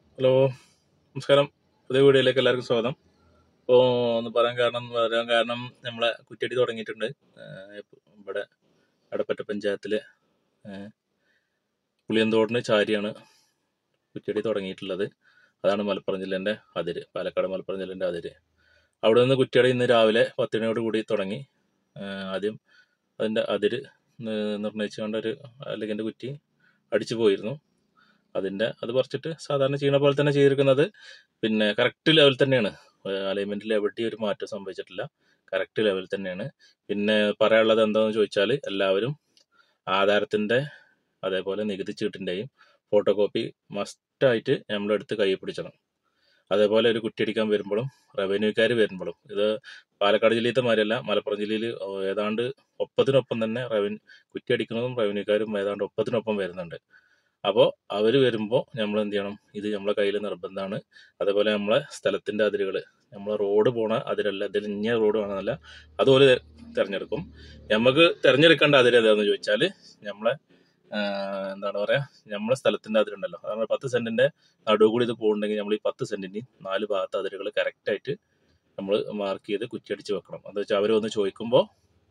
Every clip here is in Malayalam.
ഹലോ നമസ്കാരം പുതിയ വീഡിയോയിലേക്ക് എല്ലാവർക്കും സ്വാഗതം ഇപ്പോൾ ഒന്ന് പറയാൻ കാരണം പറയാൻ കാരണം നമ്മളെ കുറ്റിയടി തുടങ്ങിയിട്ടുണ്ട് ഏഹ് ഇപ്പൊ ഇവിടെ അടപ്പറ്റ പഞ്ചായത്തിലെ ഏഹ് പുളിയന്തോടിന് ചാരിയാണ് കുറ്റിയടി തുടങ്ങിയിട്ടുള്ളത് അതാണ് മലപ്പുറം ജില്ലേൻ്റെ അതിര് പാലക്കാട് മലപ്പുറം ജില്ലേൻ്റെ അതിര് അവിടെ നിന്ന് കുറ്റിയടി ഇന്ന് രാവിലെ പത്തിനോട് കൂടി തുടങ്ങി ഏഹ് ആദ്യം അതിൻ്റെ അതിര് നി- നിർണ്ണയിച്ചുകൊണ്ട് ഒരു അല്ലെങ്കിൽ കുറ്റി അടിച്ചു പോയിരുന്നു അതിന്റെ അത് പറിച്ചിട്ട് സാധാരണ ചെയ്യണ പോലെ തന്നെ ചെയ്തിരിക്കുന്നത് പിന്നെ കറക്റ്റ് ലെവൽ തന്നെയാണ് അലൈൻമെന്റിൽ എവിടെയും ഒരു മാറ്റം സംഭവിച്ചിട്ടില്ല കറക്റ്റ് ലെവൽ തന്നെയാണ് പിന്നെ പറയാനുള്ളത് എന്താണെന്ന് ചോദിച്ചാൽ എല്ലാവരും ആധാരത്തിന്റെ അതേപോലെ നികുതി ചീട്ടിന്റെയും ഫോട്ടോ കോപ്പി മസ്റ്റായിട്ട് നമ്മളെടുത്ത് കൈ പിടിച്ചണം അതേപോലെ ഒരു കുറ്റിയടിക്കാൻ വരുമ്പോഴും റവന്യൂക്കാർ വരുമ്പോഴും ഇത് പാലക്കാട് ജില്ലയിലത്തെ മാതിരിയല്ല മലപ്പുറം ജില്ലയിൽ ഏതാണ്ട് ഒപ്പത്തിനൊപ്പം തന്നെ റവന്യൂ കുറ്റിയടിക്കുന്നതും റവന്യൂക്കാരും ഏതാണ്ട് ഒപ്പത്തിനൊപ്പം വരുന്നുണ്ട് അപ്പോൾ അവർ വരുമ്പോൾ നമ്മൾ എന്ത് ചെയ്യണം ഇത് നമ്മളെ കയ്യിൽ നിർബന്ധമാണ് അതേപോലെ നമ്മളെ സ്ഥലത്തിന്റെ അതിരുകൾ നമ്മളെ റോഡ് പോണ അതിരല്ല ഇതിൽ ഇഞ്ഞ റോഡ് വേണമെന്നല്ല അതുപോലെ തെ- തിരഞ്ഞെടുക്കും നമുക്ക് തിരഞ്ഞെടുക്കേണ്ട അതിര് ഏതാണെന്ന് ചോദിച്ചാൽ നമ്മളെ ആഹ്, എന്താണ് പറയാ നമ്മളെ സ്ഥലത്തിന്റെ അതിരുണ്ടല്ലോ അതാണ് പത്ത് സെന്റിന്റെ നടുവ് കൂടി ഇത് പോകുന്നുണ്ടെങ്കിൽ നമ്മൾ ഈ പത്ത് സെന്റിന്റെ നാല് ഭാഗത്ത് അതിരുകൾ കറക്റ്റായിട്ട് നമ്മൾ മാർക്ക് ചെയ്ത് കുറ്റിയടിച്ച് വെക്കണം എന്താ വെച്ചാൽ അവർ വന്ന് ചോദിക്കുമ്പോൾ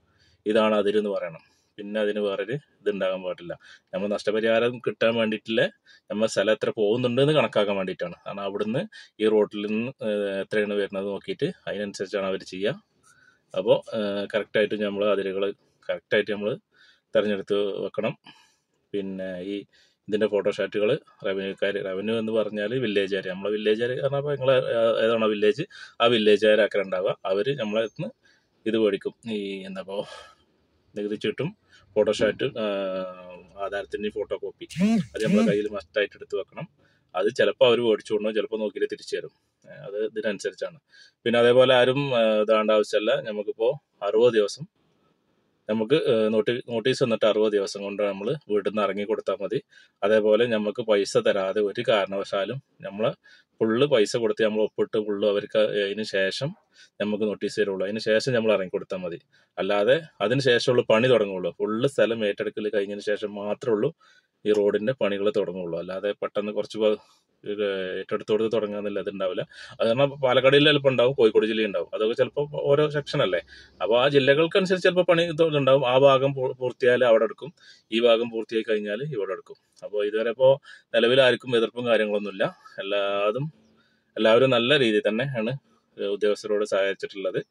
ഇതാണ് അതിരെന്ന് പറയണം പിന്നെ അതിന് വേറൊരു ഇതുണ്ടാകാൻ പാടില്ല നമ്മൾ നഷ്ടപരിഹാരം കിട്ടാൻ വേണ്ടിയിട്ടില്ല നമ്മൾ സ്ഥലം എത്ര പോകുന്നുണ്ട് എന്ന് കണക്കാക്കാൻ വേണ്ടിയിട്ടാണ് കാരണം അവിടുന്ന് ഈ റോഡിൽ നിന്ന് ഏഹ്, എത്രയാണ് വരുന്നത് നോക്കിയിട്ട് അതിനനുസരിച്ചാണ് അവർ ചെയ്യുക അപ്പോൾ കറക്റ്റായിട്ട് നമ്മൾ അതിരുകൾ കറക്റ്റായിട്ട് നമ്മൾ തിരഞ്ഞെടുത്ത് വെക്കണം പിന്നെ ഈ ഇതിന്റെ ഫോട്ടോഷാറ്റുകൾ റവന്യൂക്കാർ റവന്യൂ എന്ന് പറഞ്ഞാൽ വില്ലേജുകാർ നമ്മളെ വില്ലേജുകാർ പറഞ്ഞപ്പോൾ നിങ്ങൾ ഏതാണോ വില്ലേജ് ആ വില്ലേജുകാരൊക്കെ ഉണ്ടാവുക അവർ നമ്മളെ അടുത്ത് ഇത് മേടിക്കും ഈ എന്താ ഇപ്പോൾ നികുതി ചീട്ടും ഫോട്ടോഷാറ്റും ആധാരത്തിൻ്റെയും ഫോട്ടോ കോപ്പി അത് നമ്മുടെ കയ്യിൽ മസ്റ്റായിട്ട് എടുത്ത് വെക്കണം അത് ചിലപ്പോൾ അവർ മേടിച്ചു കൊണ്ടോ ചിലപ്പോൾ നോക്കിയിട്ട് തിരിച്ചു തരും ഏഹ് അത് ഇതിനനുസരിച്ചാണ് പിന്നെ അതേപോലെ ആരും ഏഹ് ഇതാണ്ട ആവശ്യമല്ല നമുക്കിപ്പോൾ അറുപത് ദിവസം നമുക്ക് ഏഹ് നോട്ടി നോട്ടീസ് വന്നിട്ട് അറുപത് ദിവസം കൊണ്ട് നമ്മൾ വീട്ടിൽ നിന്ന് ഇറങ്ങി കൊടുത്താൽ മതി അതേപോലെ നമുക്ക് പൈസ തരാതെ ഒരു കാരണവശാലും നമ്മൾ ഫുള്ള് പൈസ കൊടുത്ത് നമ്മൾ ഒപ്പിട്ട് ഫുള്ള് അവർക്ക് അതിന് ശേഷം നമുക്ക് നോട്ടീസ് തരുള്ളൂ അതിന് ശേഷം നമ്മൾ ഇറങ്ങി കൊടുത്താൽ മതി അല്ലാതെ അതിന് ശേഷമുള്ള പണി തുടങ്ങുള്ളൂ ഫുള്ള് സ്ഥലം ഏറ്റെടുക്കൽ കഴിഞ്ഞതിന് ശേഷം മാത്രമേ ഉള്ളൂ ഈ റോഡിന്റെ പണികൾ തുടങ്ങുള്ളൂ അല്ലാതെ പെട്ടെന്ന് കുറച്ച് പ- ഇത് ഏറ്റെടുത്ത് കൊടുത്ത് തുടങ്ങാന്നില്ല അതുണ്ടാവില്ല അത് കാരണം പാലക്കാട് ജില്ല ചിലപ്പോൾ ഉണ്ടാവും കോഴിക്കോട് ജില്ല ഉണ്ടാവും അതൊക്കെ ചിലപ്പോൾ ഓരോ സെക്ഷൻ അല്ലേ അപ്പോൾ ആ ജില്ലകൾക്കനുസരിച്ച് ചിലപ്പോൾ പണി ഇത് ഉണ്ടാവും ആ ഭാഗം പൂ- പൂർത്തിയായാൽ അവിടെ എടുക്കും ഈ ഭാഗം പൂർത്തിയായി കഴിഞ്ഞാൽ ഇവിടെ എടുക്കും അപ്പോൾ ഇതുവരെ ഇപ്പോൾ നിലവിൽ ആർക്കും എതിർപ്പും കാര്യങ്ങളൊന്നുമില്ല എല്ലാതും എല്ലാവരും നല്ല രീതിയിൽ തന്നെ ആണ് ഉദ്യോഗസ്ഥരോട് സഹായിച്ചിട്ടുള്ളത്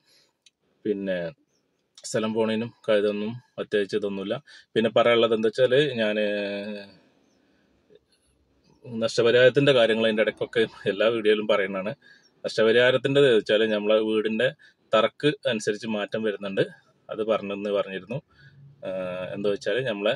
പിന്നെ സ്ഥലം പോണതിനും ഇതൊന്നും പ്രത്യേകിച്ച് ഇതൊന്നുമില്ല പിന്നെ പറയാനുള്ളത് എന്താ വെച്ചാൽ ഞാൻ നഷ്ടപരിഹാരത്തിന്റെ കാര്യങ്ങൾ അതിൻ്റെ ഇടയ്ക്കൊക്കെ എല്ലാ വീഡിയോയിലും പറയുന്നതാണ് നഷ്ടപരിഹാരത്തിന്റെ വെച്ചാൽ നമ്മളെ വീടിന്റെ തറക്ക് അനുസരിച്ച് മാറ്റം വരുന്നുണ്ട് അത് പറഞ്ഞെന്ന് പറഞ്ഞിരുന്നു ആഹ് എന്താ വെച്ചാൽ നമ്മളെ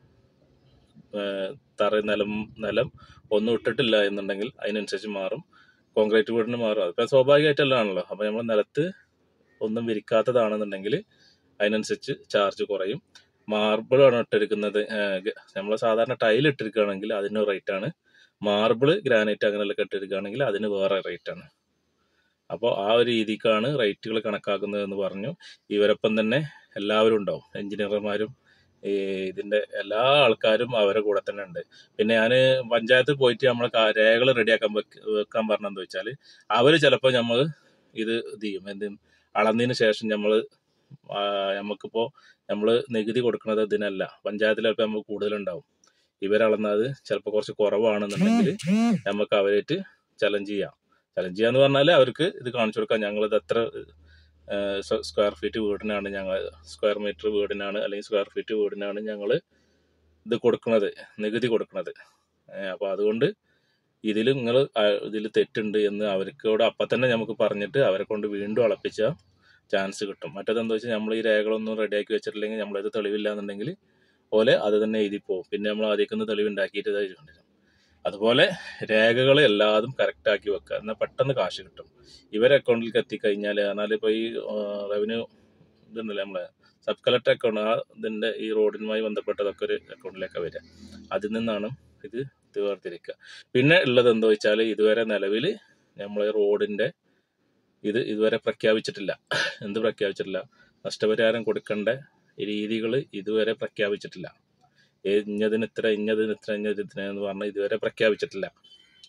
ആഹ് തറ നിലം നിലം ഒന്നും ഇട്ടിട്ടില്ല എന്നുണ്ടെങ്കിൽ അതിനനുസരിച്ച് മാറും കോൺക്രീറ്റ് വീടിന് മാറും അതിപ്പോൾ സ്വാഭാവികമായിട്ടല്ലാണല്ലോ അപ്പോൾ നമ്മൾ നിലത്ത് ഒന്നും വിരിക്കാത്തതാണെന്നുണ്ടെങ്കിൽ അതിനനുസരിച്ച് ചാർജ് കുറയും മാർബിൾ ആണ് ഇട്ടിരിക്കുന്നത് നമ്മൾ സാധാരണ ടൈൽ ഇട്ടിരിക്കുകയാണെങ്കിൽ അതിന് റേറ്റ് ആണ് മാർബിൾ ഗ്രാനൈറ്റ് അങ്ങനെയൊക്കെ ഇട്ടിരിക്കുകയാണെങ്കിൽ അതിന് വേറെ റേറ്റ് ആണ് അപ്പോൾ ആ ഒരു രീതിക്കാണ് റേറ്റുകൾ കണക്കാക്കുന്നത് എന്ന് പറഞ്ഞു ഇവരൊപ്പം തന്നെ എല്ലാവരും ഉണ്ടാവും എഞ്ചിനീയർമാരും ഈ ഇതിന്റെ എല്ലാ ആൾക്കാരും അവരെ കൂടെ തന്നെ ഉണ്ട് പിന്നെ ഞാൻ പഞ്ചായത്തിൽ പോയിട്ട് നമ്മളെ രേഖകൾ റെഡിയാക്കാൻ വെക്ക- വെക്കാൻ പറഞ്ഞെന്ന് വെച്ചാൽ അവർ ചിലപ്പോൾ നമ്മൾ ഇത് ഇത് ചെയ്യും എന്ത് അളന്നതിന് ശേഷം നമ്മൾ നമുക്കിപ്പോൾ നമ്മൾ നികുതി കൊടുക്കുന്നത് ഇതിനല്ല പഞ്ചായത്തിൽ ചിലപ്പോൾ നമുക്ക് കൂടുതലുണ്ടാവും ഇവരളന്നത് ചിലപ്പോൾ കുറച്ച് കുറവാണെന്നുണ്ടെങ്കിൽ നമുക്ക് അവരായിട്ട് ചലഞ്ച് ചെയ്യാം ചലഞ്ച് ചെയ്യാന്ന് പറഞ്ഞാൽ അവർക്ക് ഇത് കാണിച്ചു കൊടുക്കാം ഞങ്ങളിത് എത്ര സ്ക്വയർ ഫീറ്റ് വീടിനാണ് ഞങ്ങൾ സ്ക്വയർ മീറ്റർ വീടിനാണ് അല്ലെങ്കിൽ സ്ക്വയർ ഫീറ്റ് വീടിനാണ് ഞങ്ങൾ ഇത് കൊടുക്കുന്നത് നികുതി കൊടുക്കുന്നത് അപ്പോൾ അതുകൊണ്ട് ഇതിൽ നിങ്ങൾ ഇതിൽ തെറ്റുണ്ട് എന്ന് അവർക്കോട് അപ്പം തന്നെ നമുക്ക് പറഞ്ഞിട്ട് അവരെ കൊണ്ട് വീണ്ടും അളപ്പിച്ച ചാൻസ് കിട്ടും മറ്റേത് എന്താ വെച്ചാൽ നമ്മൾ ഈ രേഖകളൊന്നും റെഡിയാക്കി വെച്ചിട്ടില്ലെങ്കിൽ നമ്മളത് തെളിവില്ല എന്നുണ്ടെങ്കിൽ പോലെ അത് തന്നെ എഴുതി പോകും പിന്നെ നമ്മൾ ആദ്യക്കുന്ന തെളിവ് ഉണ്ടാക്കിയിട്ട് ഇത് എഴുതിക്കൊണ്ടിരും അതുപോലെ രേഖകൾ എല്ലാതും കറക്റ്റ് ആക്കി വെക്കുക എന്നാൽ പെട്ടെന്ന് കാശ് കിട്ടും ഇവരെ അക്കൗണ്ടിലേക്ക് എത്തിക്കഴിഞ്ഞാൽ പറഞ്ഞാൽ ഇപ്പോൾ ഈ റവന്യൂ ഇതുണ്ടല്ലേ നമ്മളെ സബ് കളക്ടർ അക്കൗണ്ട് ആ ഇതിന്റെ ഈ റോഡിനുമായി ബന്ധപ്പെട്ടതൊക്കെ ഒരു അക്കൗണ്ടിലേക്ക് വരിക അതിൽ നിന്നാണ് ഇത് ഇത് വേർതിരിക്കുക പിന്നെ ഉള്ളത് എന്താ വെച്ചാൽ ഇതുവരെ നിലവിൽ നമ്മളെ റോഡിന്റെ ഇത് ഇതുവരെ പ്രഖ്യാപിച്ചിട്ടില്ല എന്ത് പ്രഖ്യാപിച്ചിട്ടില്ല നഷ്ടപരിഹാരം കൊടുക്കേണ്ട രീതികൾ ഇതുവരെ പ്രഖ്യാപിച്ചിട്ടില്ല ഏ- ഇന്നതിന് ഇത്ര ഇന്നതിന് ഇത്ര ഇന്നതിന് ഇത്ര എന്ന് പറഞ്ഞ് ഇതുവരെ പ്രഖ്യാപിച്ചിട്ടില്ല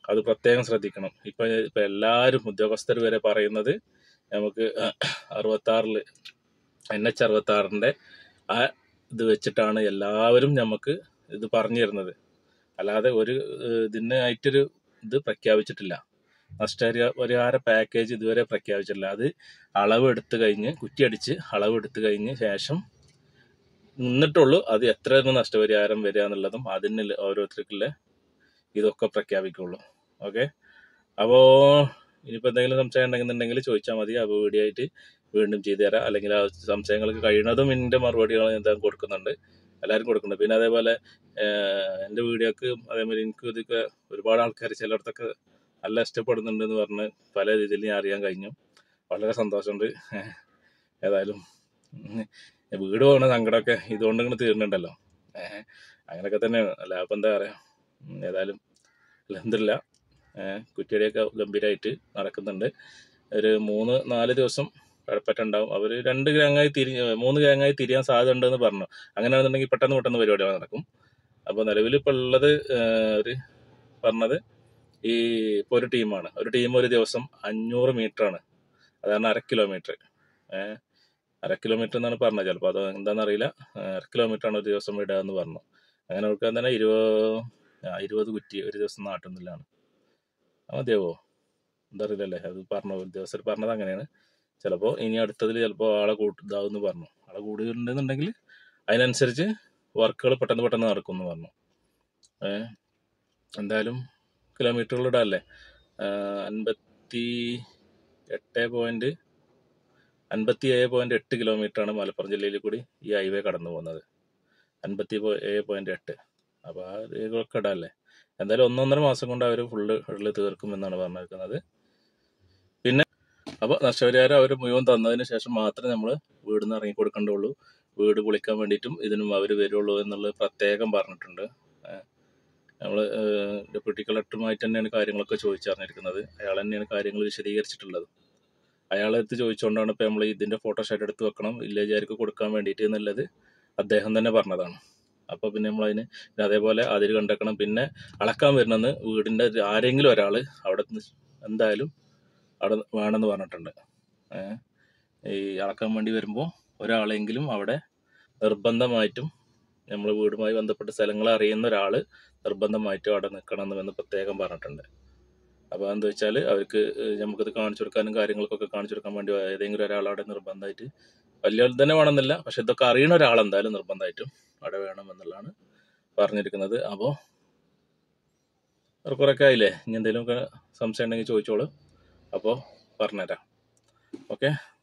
അത് പ്രത്യേകം ശ്രദ്ധിക്കണം ഇപ്പൊ ഇപ്പൊ എല്ലാവരും ഉദ്യോഗസ്ഥർ വരെ പറയുന്നത് നമുക്ക് അറുപത്തി ആറില് എൻ എച്ച് അറുപത്തി ആറിന്റെ ആ ഇത് വെച്ചിട്ടാണ് എല്ലാവരും നമുക്ക് ഇത് പറഞ്ഞു തരുന്നത് അല്ലാതെ ഒരു ഏഹ്, ഇതിനായിട്ടൊരു ഇത് പ്രഖ്യാപിച്ചിട്ടില്ല നഷ്ടപരിഹാര പാക്കേജ് ഇതുവരെ പ്രഖ്യാപിച്ചിട്ടില്ല അത് അളവ് എടുത്തു കഴിഞ്ഞ് കുറ്റിയടിച്ച് അളവ് എടുത്തു കഴിഞ്ഞ് ശേഷം നിന്നിട്ടുള്ളൂ അത് എത്ര നഷ്ടപരിഹാരം വരിക എന്നുള്ളതും അതിന് ഓരോരുത്തർക്കുള്ള ഇതൊക്കെ പ്രഖ്യാപിക്കുള്ളൂ ഓക്കെ അപ്പോ ഇനിയിപ്പോ എന്തെങ്കിലും സംശയം ഉണ്ടെന്നുണ്ടെങ്കിൽ ചോദിച്ചാൽ മതി അപ്പോൾ വീഡിയോ ആയിട്ട് വീണ്ടും ചെയ്തു തരാം അല്ലെങ്കിൽ ആ സംശയങ്ങൾക്ക് കഴിയുന്നതും എൻ്റെ മറുപടികൾ ഞാൻ കൊടുക്കുന്നുണ്ട് എല്ലാവരും കൊടുക്കുന്നുണ്ട് പിന്നെ അതേപോലെ ഏഹ്, എൻ്റെ വീഡിയോക്ക് അതേമാതിരി എനിക്ക് ഇതൊക്കെ ഒരുപാട് ആൾക്കാർ ചിലയിടത്തൊക്കെ നല്ല ഇഷ്ടപ്പെടുന്നുണ്ട് എന്ന് പറഞ്ഞ് പല രീതിയിൽ ഞാൻ അറിയാൻ കഴിഞ്ഞു വളരെ സന്തോഷമുണ്ട് ഏതായാലും ഉം, വീട് പോകുന്ന സങ്കടമൊക്കെ ഇതുകൊണ്ട് ഇങ്ങനെ തീർന്നുണ്ടല്ലോ ഏഹ്, അങ്ങനെയൊക്കെ തന്നെയാണ് അല്ല അപ്പം എന്താ പറയാ ഉം, ഏതായാലും അലഹമില്ല കുറ്റിയടിയൊക്കെ ഗംഭീരമായിട്ട് നടക്കുന്നുണ്ട് ഒരു മൂന്ന് നാല് ദിവസം കഴപ്പറ്റുണ്ടാവും അവർ രണ്ട് ഗ്യാങ്ങായി തിരി മൂന്ന് ഗ്യാങ്ങായി തിരിയാൻ സാധ്യത ഉണ്ടെന്ന് പറഞ്ഞു അങ്ങനെയാണെന്നുണ്ടെങ്കിൽ പെട്ടെന്ന് പെട്ടെന്ന് പരിപാടികൾ നടക്കും അപ്പോൾ നിലവിൽ ഇപ്പോൾ ഉള്ളത് ഏഹ്, ഒരു പറഞ്ഞത് ഈ ഇപ്പോൾ ഒരു ടീമാണ് ഒരു ടീം ഒരു ദിവസം അഞ്ഞൂറ് മീറ്റർ ആണ് അതാണ് അര കിലോമീറ്റർ ഏഹ് അര കിലോമീറ്റർ എന്നാണ് പറഞ്ഞത് ചിലപ്പോൾ അത് എന്താണെന്ന് അറിയില്ല ഏഹ് അര കിലോമീറ്റർ ആണ് ഒരു ദിവസം വിടുക എന്ന് പറഞ്ഞു അങ്ങനെ കൊടുക്കാൻ തന്നെ ഇരുപത് ആ, ഇരുപത് കുറ്റി ഒരു ദിവസം നാട്ടുന്നില്ലാണ് മതിയാവോ എന്താ അറിയില്ലല്ലേ അത് പറഞ്ഞു ഉദ്യോഗസ്ഥർ പറഞ്ഞത് അങ്ങനെയാണ് ചിലപ്പോൾ ഇനി അടുത്തതിൽ ചിലപ്പോൾ ആളെ കൂട്ട് ഇതാവെന്ന് പറഞ്ഞു ആളെ കൂടുതലുണ്ടെന്നുണ്ടെങ്കിൽ അതിനനുസരിച്ച് വർക്കുകൾ പെട്ടെന്ന് പെട്ടെന്ന് നടക്കും എന്ന് പറഞ്ഞു ഏഹ് എന്തായാലും കിലോമീറ്ററുകൾ ഇടാല്ലേ അൻപത്തി എട്ട് പോയിന്റ് അൻപത്തി ഏഴ് പോയിന്റ് എട്ട് കിലോമീറ്റർ ആണ് മലപ്പുറം ജില്ലയിൽ കൂടി ഈ ഹൈവേ കടന്നു പോകുന്നത് അൻപത്തി ഏഴ് പോയിന്റ് എട്ട് അപ്പോൾ ആ രേഖകളൊക്കെ ഇടാല്ലേ എന്തായാലും ഒന്നൊന്നര മാസം കൊണ്ട് അവർ ഫുള്ള് ഇടല് തീർക്കും എന്നാണ് പറഞ്ഞിരിക്കുന്നത് പിന്നെ അപ്പോൾ നഷ്ടപരിഹാരം അവർ മുഴുവൻ തന്നതിന് ശേഷം മാത്രമേ നമ്മൾ വീട് നിന്ന് ഇറങ്ങി കൊടുക്കേണ്ടുള്ളൂ വീട് പൊളിക്കാൻ വേണ്ടിയിട്ടും ഇതിനും അവർ വരുള്ളൂ എന്നുള്ളത് പ്രത്യേകം പറഞ്ഞിട്ടുണ്ട് നമ്മൾ ഡെപ്യൂട്ടി കളക്ടറുമായിട്ട് തന്നെയാണ് കാര്യങ്ങളൊക്കെ ചോദിച്ചറിഞ്ഞിരിക്കുന്നത് അയാൾ തന്നെയാണ് കാര്യങ്ങൾ വിശദീകരിച്ചിട്ടുള്ളത് അയാളെടുത്ത് ചോദിച്ചുകൊണ്ടാണ് ഇപ്പോൾ നമ്മൾ ഇതിന്റെ ഫോട്ടോഷാറ്റ് എടുത്ത് വെക്കണം വില്ലേജുകാർക്ക് കൊടുക്കാൻ വേണ്ടിയിട്ട് എന്നുള്ളത് അദ്ദേഹം തന്നെ പറഞ്ഞതാണ് അപ്പോൾ പിന്നെ നമ്മൾ അതിന് പിന്നെ അതേപോലെ അതിര് കണ്ടെക്കണം പിന്നെ അളക്കാൻ വരുന്നെന്ന് വീടിന്റെ ആരെങ്കിലും ഒരാൾ അവിടെ നിന്ന് എന്തായാലും അവിടെ വേണമെന്ന് പറഞ്ഞിട്ടുണ്ട് ഏഹ് ഈ അളക്കാൻ വേണ്ടി വരുമ്പോൾ ഒരാളെങ്കിലും അവിടെ നിർബന്ധമായിട്ടും നമ്മൾ വീടുമായി ബന്ധപ്പെട്ട സ്ഥലങ്ങൾ അറിയുന്ന ഒരാൾ നിർബന്ധമായിട്ടും അവിടെ നിൽക്കണം എന്ന് പ്രത്യേകം പറഞ്ഞിട്ടുണ്ട് അപ്പോൾ എന്താ വെച്ചാൽ അവർക്ക് ഏഹ് നമുക്കിത് കാണിച്ചു കൊടുക്കാനും കാര്യങ്ങൾക്കൊക്കെ കാണിച്ചു കൊടുക്കാൻ വേണ്ടി ഏതെങ്കിലും ഒരാൾ അവിടെ നിർബന്ധമായിട്ട് വലിയ ആൾ തന്നെ വേണമെന്നില്ല പക്ഷെ ഇതൊക്കെ അറിയണ ഒരാൾ എന്തായാലും നിർബന്ധമായിട്ടും അവിടെ വേണം എന്നുള്ളതാണ് പറഞ്ഞിരിക്കുന്നത് അപ്പോൾ കുറേയൊക്കെ ആയില്ലേ ഇനി എന്തെങ്കിലുമൊക്കെ സംശയം ഉണ്ടെങ്കിൽ ചോദിച്ചോളൂ അപ്പോൾ പറഞ്ഞുതരാം ഓക്കെ